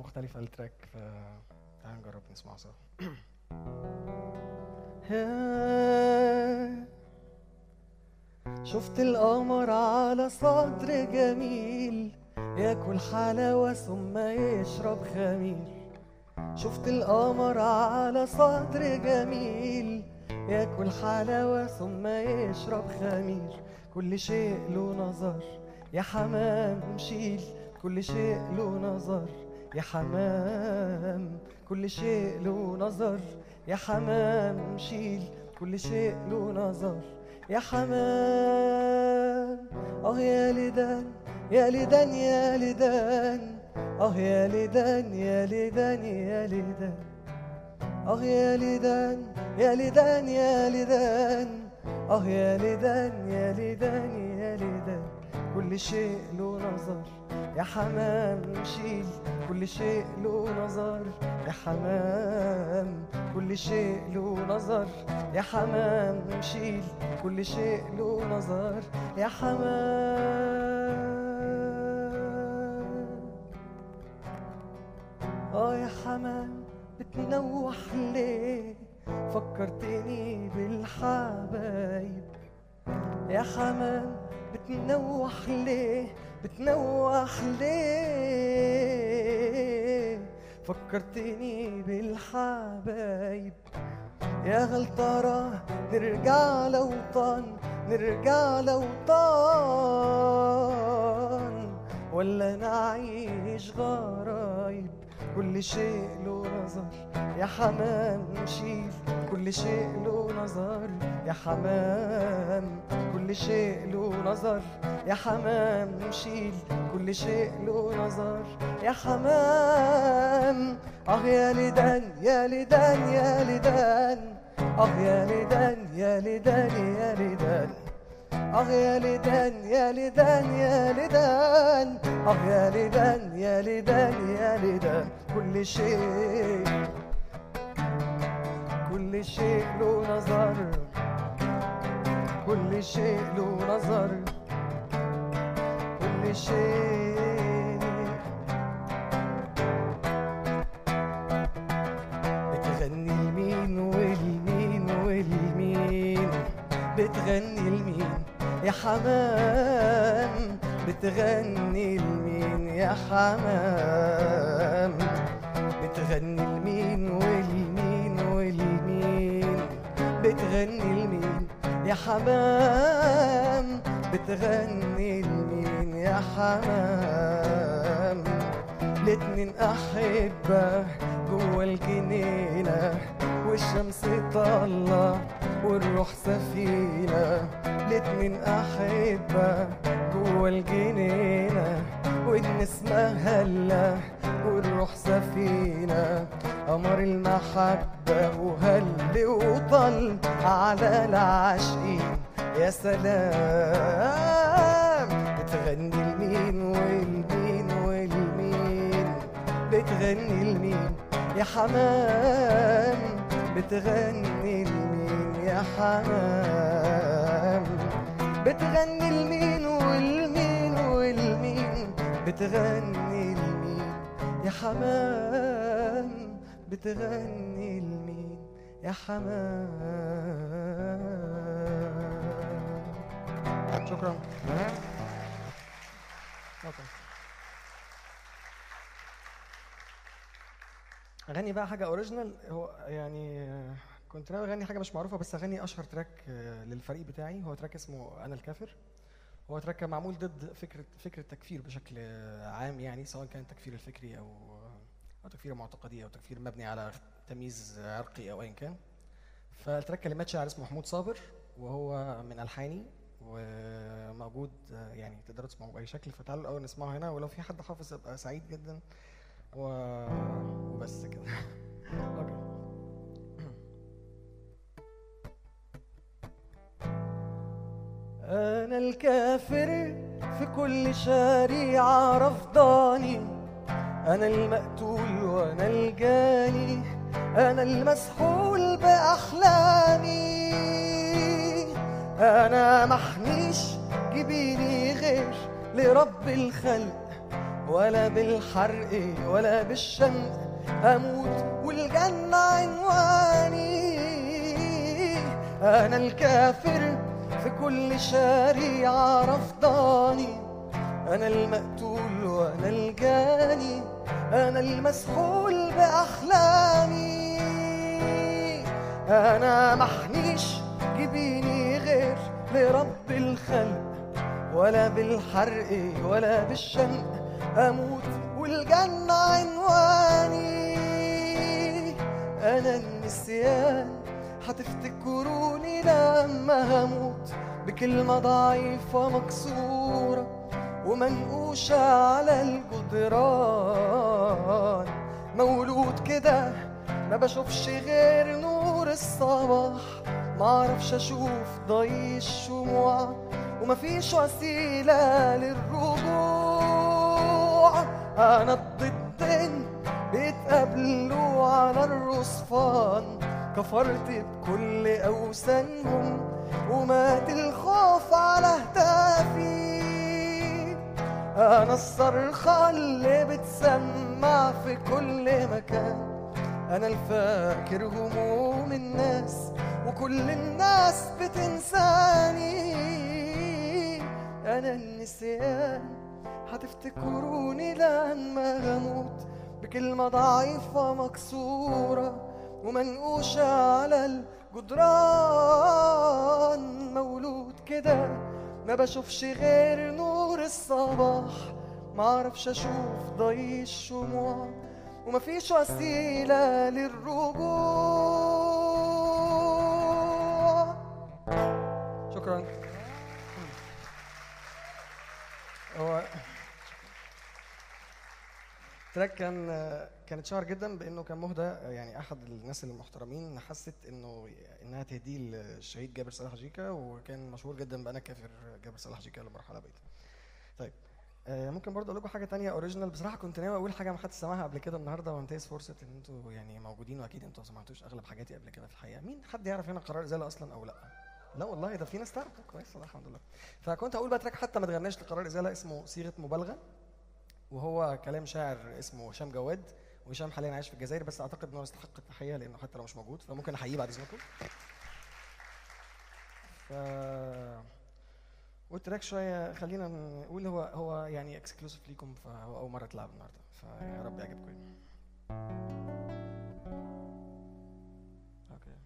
مختلفة للتراك فتعالوا نجرب نسمعه سوا شفت القمر على صدر جميل ياكل حلاوة ثم يشرب خمير شفت القمر على صدر جميل ياكل حلاوة ثم يشرب خمير كل شيء له نظر يا حمام شيل كل شيء له نظر يا حمام كل شيء له نظر يا حمام شيل كل شيء له نظر يا حمام اه يا لدان يا لدان يا لدان اه يا لدان يا لدان يا لدان اه يا لدان يا لدان يا لدان اه يا لدان يا لدان يا لدان كل شيء له نظر يا حمام شيل كل شيء له نظر يا حمام كل شيء له نظر يا حمام شيل كل شيء له نظر يا حمام اه يا حمام بتنوح ليه فكرتني بالحبايب يا حمام بتنوح ليه بتنوح ليه فكرتني بالحبايب يا هل ترى نرجع لوطن نرجع لوطن ولا نعيش غرايب كل شيء له نظر يا حمام شيل كل شيء له نظر يا حمام كل شيء له نظر يا حمام شيل كل شيء له نظر يا حمام اه يا لدان يا لدان يا لدان اه يا لدان يا لدان يا لدان اه يا لدان يا لدان يا لدان اه يا لدان يا لدان يا لدان كل شيء كل شيء له نظر كل شيء له نظر كل شيء بتغني لمين والمين والمين بتغني لمين يا حمام بتغني لمين يا حمام بتغني لمين والمين والمين بتغني لمين يا حمام بتغني لمين يا حمام الاتنين أحبة جوا الجنينة والشمس طالة والروح سفينة الاتنين أحبة جوا الجنينة والنسمة هلة والروح سفينة قمر المحبة وهل وطل على العاشقين يا سلام بتغني لمين والمين والمين بتغني لمين يا حمام بتغني لمين يا حمام بتغني لمين والمين والمين بتغني لمين يا حمام بتغني لمين يا حمام شكرا أوكي. اغني بقى حاجه اوريجينال هو يعني آه، كنت ناوي اغني حاجه مش معروفه بس اغني اشهر تراك آه، للفريق بتاعي هو تراك اسمه انا الكافر هو تراك كان معمول ضد فكره فكره التكفير بشكل آه، عام يعني سواء كان التكفير الفكري او او تكفير معتقدي او تكفير مبني على تمييز عرقي او ايا كان فالتراك كلمات شاعر اسمه محمود صابر وهو من الحاني وموجود آه، يعني تقدروا تسمعوه باي شكل فتعالوا الاول نسمعه هنا ولو في حد حافظ ابقى سعيد جدا و... وبس كده اوكي أنا الكافر في كل شريعة رفضاني أنا المقتول وأنا الجاني أنا المسحول بأحلامي أنا محنيش جبيني غير لرب الخلق ولا بالحرق ولا بالشنق أموت والجنة عنواني أنا الكافر في كل شريعة رفضاني أنا المقتول وأنا الجاني أنا المسحول بأحلامي أنا محنيش جبيني غير لرب الخلق ولا بالحرق ولا بالشنق أموت والجنة عنواني أنا النسيان هتفتكروني لما هموت بكلمة ضعيفة مكسورة ومنقوشة على الجدران مولود كده ما بشوفش غير نور الصباح معرفش اشوف ضي الشموع ومفيش وسيلة للرجوع أنا الضدين بيتقابلوا على الرصفان كفرت بكل أوثانهم ومات الخوف على هتافي أنا الصرخة اللي بتسمع في كل مكان أنا الفاكر هموم الناس وكل الناس بتنساني أنا النسيان هتفتكروني لما هموت بكلمة ضعيفة مكسورة ومنقوشة على الجدران مولود كده ما بشوفش غير نور الصباح معرفش اشوف ضي الشموع ومفيش وسيلة للرجوع شكرا هو تراك كان كان اتشهر جدا بانه كان مهدى يعني احد الناس المحترمين حست انه انها تهديه للشهيد جابر صلاح جيكا وكان مشهور جدا بانا كافر جابر صلاح جيكا اللي مرحله بيت طيب آه، ممكن برضه اقول لكم حاجه تانية اوريجينال بصراحه كنت ناوي اقول حاجه ما حدش سمعها قبل كده النهارده وانتهز فرصه ان انتوا يعني موجودين واكيد انتوا ما سمعتوش اغلب حاجاتي قبل كده في الحقيقه مين حد يعرف هنا قرار ازاله اصلا او لا لا والله ده في ناس تعرف كويس والله الحمد لله فكنت هقول بقى تراك حتى ما تغناش لقرار ازاله اسمه صيغه مبالغه وهو كلام شاعر اسمه هشام جواد وهشام حاليا عايش في الجزائر بس اعتقد انه يستحق التحيه لانه حتى لو مش موجود فممكن احييه بعد اذنكم ف والتراك شويه خلينا نقول هو هو يعني اكسكلوسيف ليكم فهو اول مره تلعب النهارده فيا رب يعجبكم يعني. اوكي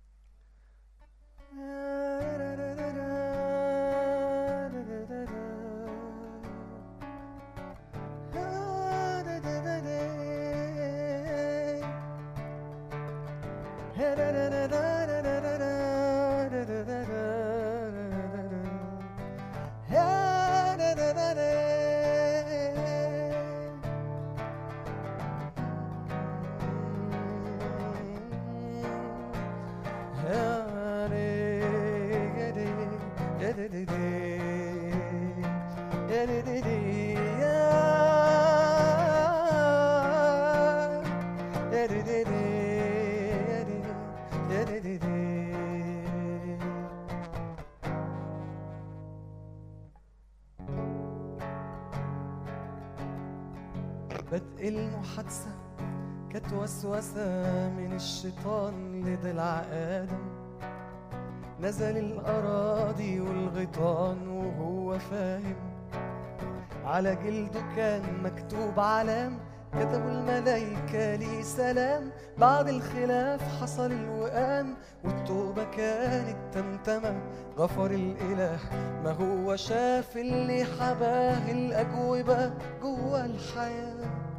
بدء المحادثة كانت وسوسة من الشيطان لضلع آدم نزل الأراضي والغيطان وهو فاهم على جلده كان مكتوب علام كتبوا الملايكة لي سلام بعد الخلاف حصل الوئام والتوبة كانت تمتمة غفر الإله ما هو شاف اللي حباه الأجوبة جوا الحياة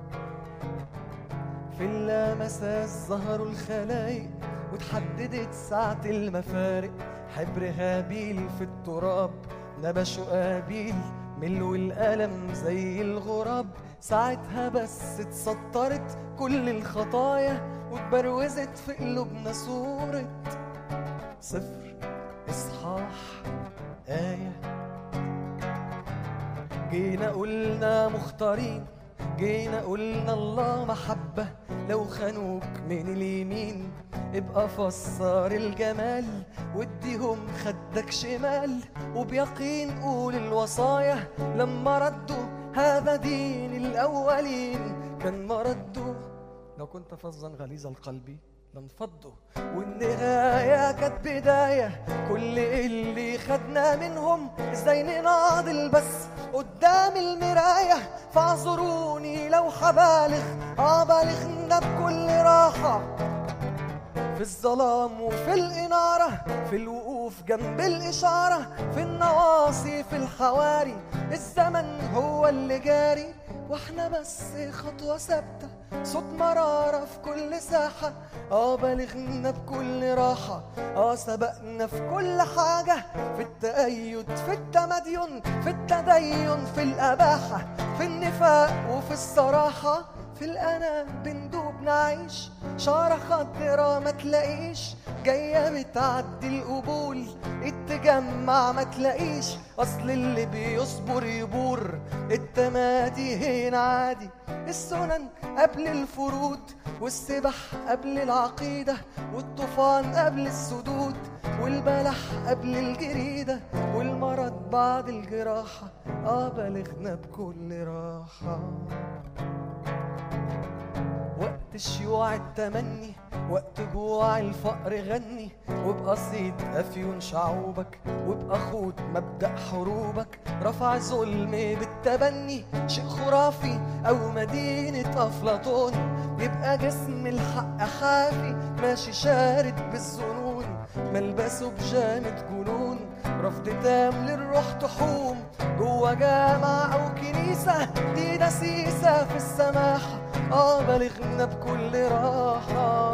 في اللامساس ظهروا الخلايق وتحددت ساعة المفارق حبر هابيل في التراب نبشوا قابيل ملوا الألم زي الغراب ساعتها بس اتسطرت كل الخطايا واتبروزت في قلوبنا صورة صفر إصحاح آية جينا قلنا مختارين جينا قلنا الله محبة لو خانوك من اليمين ابقى فسر الجمال واديهم خدك شمال وبيقين قول الوصايا لما ردوا هذا دين الأولين كان مرده لو كنت فظا غليظ القلب لانفضوا والنهاية كانت بداية كل اللي خدنا منهم ازاي نناضل بس قدام المراية فاعذروني لو حبالغ اه بالغنا بكل راحة في الظلام وفي الإنارة في الوقوف جنب الإشارة في النواصي في الحواري الزمن هو اللي جاري واحنا بس خطوة ثابتة صوت مرارة في كل ساحة اه بلغنا بكل راحة اه سبقنا في كل حاجة في التأيد في التمدين في التدين في الأباحة في النفاق وفي الصراحة في الأنا بندوب نعيش شارة خضرا ما تلاقيش جاية بتعدي القبول التجمع ما تلاقيش أصل اللي بيصبر يبور التمادي هنا عادي السنن قبل الفروض والسبح قبل العقيدة والطوفان قبل السدود والبلح قبل الجريدة والمرض بعد الجراحة آه بلغنا بكل راحة وقت الشيوع التمني وقت جوع الفقر غني وبقصيد أفيون شعوبك وبأخوت مبدأ حروبك رفع ظلم بالتبني شيء خرافي أو مدينة أفلاطون يبقى جسم الحق حافي ماشي شارد بالظنون ملبسه بجامة جنون رفض تام للروح تحوم جوا جامع أو كنيسة دي دسيسة في السماحة آه بلغنا بكل راحة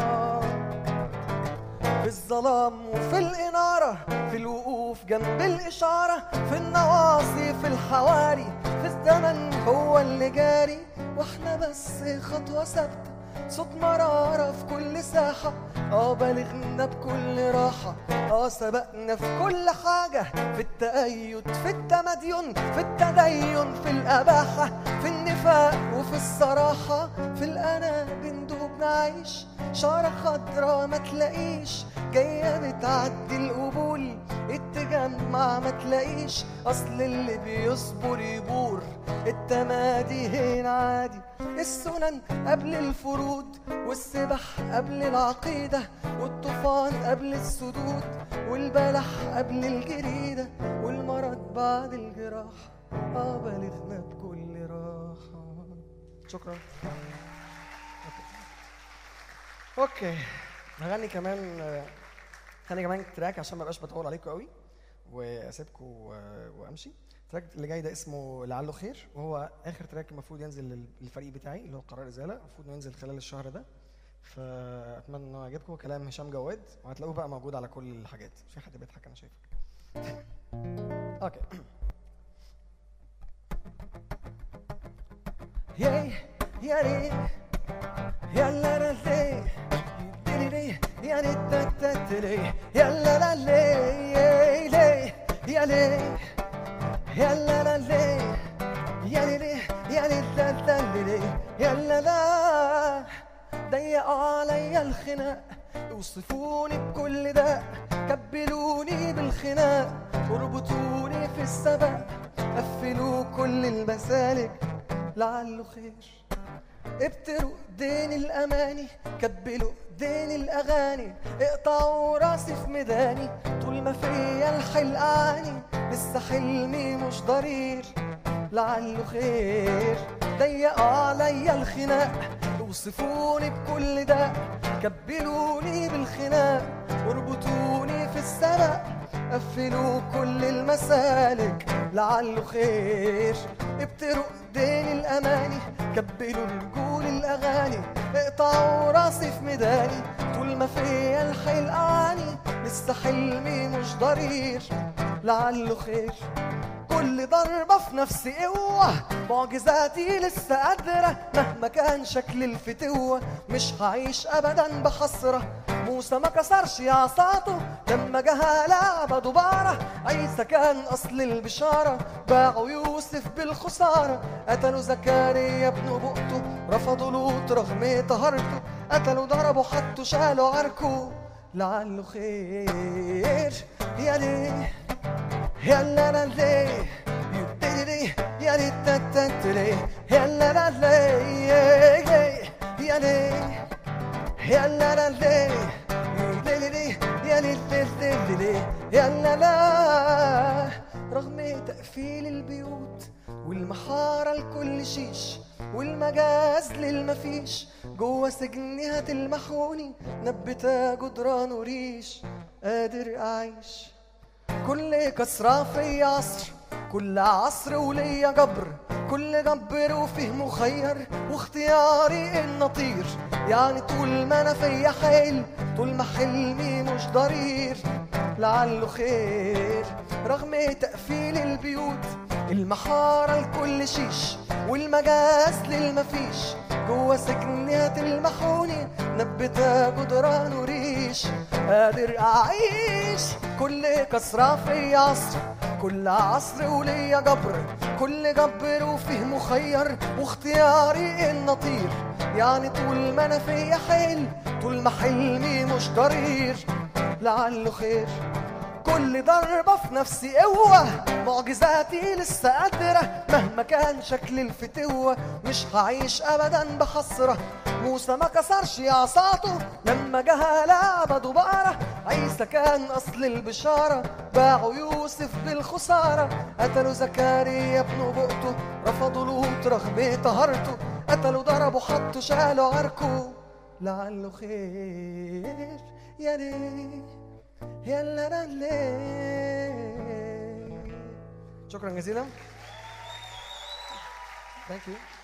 في الظلام وفي الإنارة في الوقوف جنب الإشارة في النواصي في الحواري في الزمن هو اللي جاري واحنا بس خطوة ثابتة صوت مرارة في كل ساحة اه بلغنا بكل راحة اه سبقنا في كل حاجة في التأيد في التمدين في التدين في الأباحة في النفاق وفي الصراحة في الأنا بندوب نعيش شارة خضرا ما تلاقيش جاية بتعدي القبول التجمع ما تلاقيش أصل اللي بيصبر يبور التمادي هنا عادي السنن قبل الفروض والسبح قبل العقيدة والطوفان قبل السدود والبلح قبل الجريدة والمرض بعد الجراحة آه بلغنا بكل راحة شكرا اوكي هغني كمان هغني كمان تراك عشان ما بقاش بطول عليكم قوي واسيبكم و- وامشي التراك اللي جاي ده اسمه لعله خير وهو اخر تراك المفروض ينزل لل- للفريق بتاعي اللي هو قرار ازاله المفروض إنه ينزل خلال الشهر ده فاتمنى انه يعجبكم كلام هشام جواد وهتلاقوه بقى موجود على كل الحاجات في حد بيضحك انا شايفك اوكي ياي يا ريت يا لا لا لي يديني يا ريت تا تا تا لي يا لا لا لي ياي لي يا لي يا لا لا لي يا لي لي يا لي لا لا لي يا لا لا ضيقوا عليا الخناق اوصفوني بكل ده كبلوني بالخناق اربطوني في السبق قفلوا كل المسالك لعله خير ابتروا دين الاماني كبلوا دين الاغاني اقطعوا راسي في ميداني طول ما فيا الحلقاني لسه حلمي مش ضرير لعله خير ضيقوا عليا الخناق اوصفوني بكل ده كبلوني بالخناق واربطوني في السبق قفلوا كل المسالك لعله خير ابتروا دين الاماني كبلوا رجول الاغاني اقطعوا راسي في ميداني طول ما فيا الحلقاني لسه حلمي مش ضرير لعله خير كل ضربة في نفس قوة معجزاتي لسه قادرة مهما كان شكل الفتوة مش هعيش أبدا بحسرة موسى ما كسرش عصاته لما جه لعبة دبارة عيسى كان أصل البشارة باعوا يوسف بالخسارة قتلوا زكريا ابن بؤته رفضوا لوط رغم طهارته قتلوا ضربوا حطوا شالوا عركه لعله خير يا ليه يا لا لا ليه يديني يا يا لي تتتلي يا لا لا لي يا لي يا لا لا لي لي لي لي يا لي لي لي لي لي يا لا لا رغم تقفيل البيوت والمحارة لكل شيش والمجاز للمفيش جوه سجنها تلمحوني نبتا جدران وريش قادر أعيش كل كسرة في عصر كل عصر وليا جبر كل جبر وفيه مخير واختياري ان اطير يعني طول ما انا فيا حيل طول ما حلمي مش ضرير لعله خير رغم تقفيل البيوت المحارة لكل شيش والمجاز للمفيش جوه سجنها تلمحوني نبتا جدران وريش قادر اعيش كل كسرة في عصر كل عصر وليا جبر كل جبر وفيه مخير واختياري ان اطير يعني طول ما انا فيا حيل طول ما حلمي مش ضرير لعله خير كل ضربة في نفسي قوة معجزاتي لسه قادرة مهما كان شكل الفتوة مش هعيش أبدا بحسرة موسى ما كسرش عصاته لما جه عبدوا بقرة عيسى كان أصل البشارة باعوا يوسف بالخسارة قتلوا زكريا ابن بؤته رفضوا لوط رغم طهارته قتلوا ضربوا حطوا شالوا عركه لعله خير يا ليه يلا رلي شكرا جزيلا ثانك يو